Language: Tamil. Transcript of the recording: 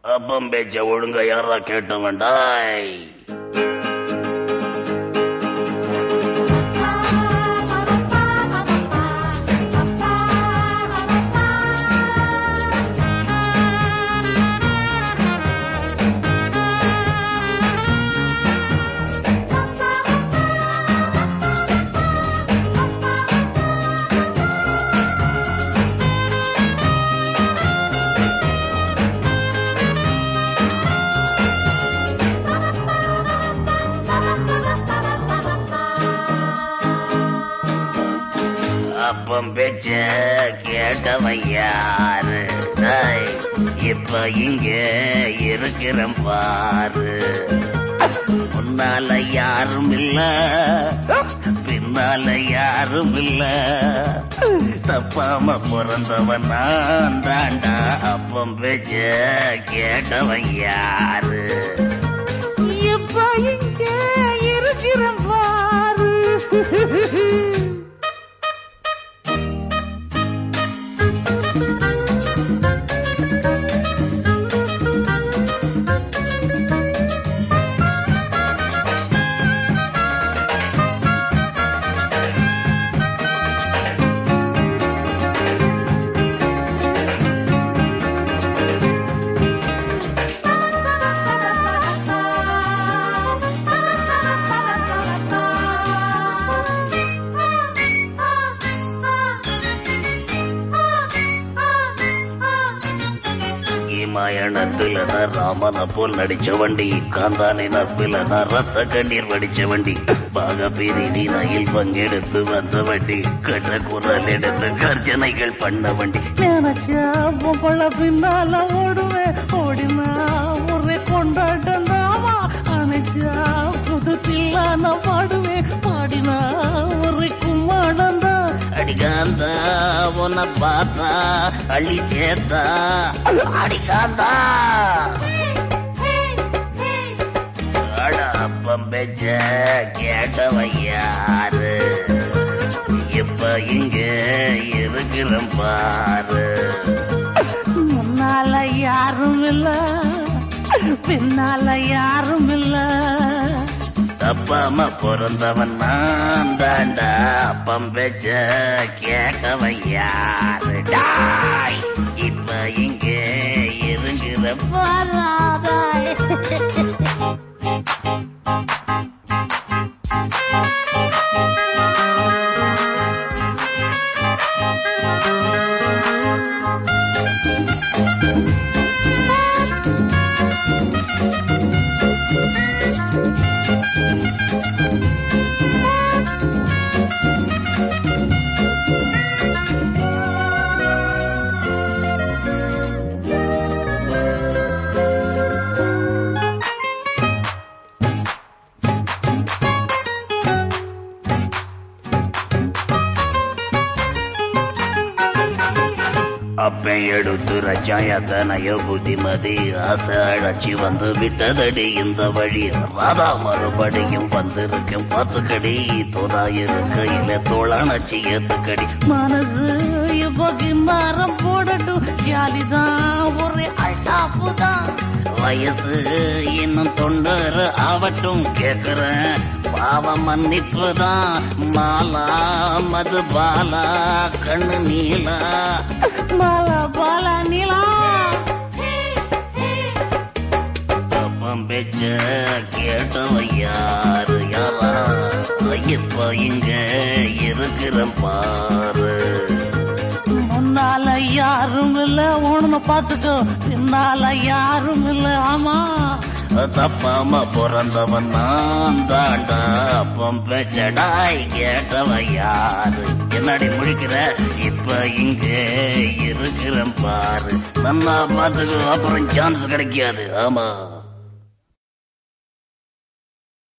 அப்பம் பேச்ச ஒழுங்கா யாரா கேட்ட வேண்டாய் அப்பம் பேச்ச கேட்டவன் யாரு டேய், இப்ப இங்க இருக்கிறேன் பாரு முன்னால யாரும் இல்ல பின்னால யாரும் இல்ல தப்பாம பிறந்தவன் நான் தாண்டா அப்பம் பேச்ச கேட்டவன் யாரு இப்ப இங்க இருக்கிறேன் பாரு இமாயணத்துல நான் ராமனை போல் நடிச்ச வண்டி காந்தானை நப்பில நான் ரத்த கண்ணீர் வடிச்ச வண்டி பாக பிரிவி நயில் பங்கெடுத்து வந்த வண்டி கட்ட குரல் எடுத்து கர்ஜனைகள் பண்ண வண்டி நினைச்சா பொம்பள பின்னால ஓடுவேன் ஓடினா ஒரே கொண்டாட்டம் தாமா அணைச்சா புது தில்லான பாடுவேன் பாடினா ஒரே கும்மாடம் தான் அடிகாந்தா உன்னை பார்த்தா அள்ளி சேர்த்தா அடிகாந்தா அட அப்பம் பெச்ச கேட்டவன் யாரு இப்ப இங்க இருக்கிறேன் பாரு முன்னால யாரும் இல்ல பின்னால யாரும் இல்ல தப்பாம பிறந்தவன் நான் தாண்டா அப்பம் பெச்ச கேட்டவன் யாரு டாய் இப்ப இங்க இருக்கிற வராதாய் அப்பன் எடுத்து ரச்சாயத்தனைய புத்திமதி ஆசை அழைச்சி வந்து விட்டதடி இந்த வழி ராதா மறுபடியும் வந்திருக்கும் பத்துக்கடி தோதா இருக்கையில தோளானச்சி ஏத்துக்கடி மனசு இப்போ கிம்பாரம் போடட்டும் ஜாலிதான் ஒரே அல்டாப்பு தான் வயசு இன்னும் தொண்டர் ஆவட்டும் கேக்குறேன் பாவ மன்னிப்பு தான் மாலா மது பாலா கண்ணு நீலா மாலா பாலா நிலா அப்பம் பெச்ச கேட்டவன் யாரு யாரா இப்ப இங்க இருக்கிறேன் பாரு முன்னால யாரும் இல்ல உன்னை பார்த்துக்கோ பின்னால யாரும் இல்ல ஆமா தப்பாம பிறந்தவன் நான் தாண்டா அப்பம் பெச்சடாய் கேட்டவன் யாரு என்னடி முடிக்கிற இப்ப இங்க இருக்கிறேன் பாரு நல்லா பார்த்துக்கு அப்புறம் சான்ஸ் கிடைக்காது ஆமா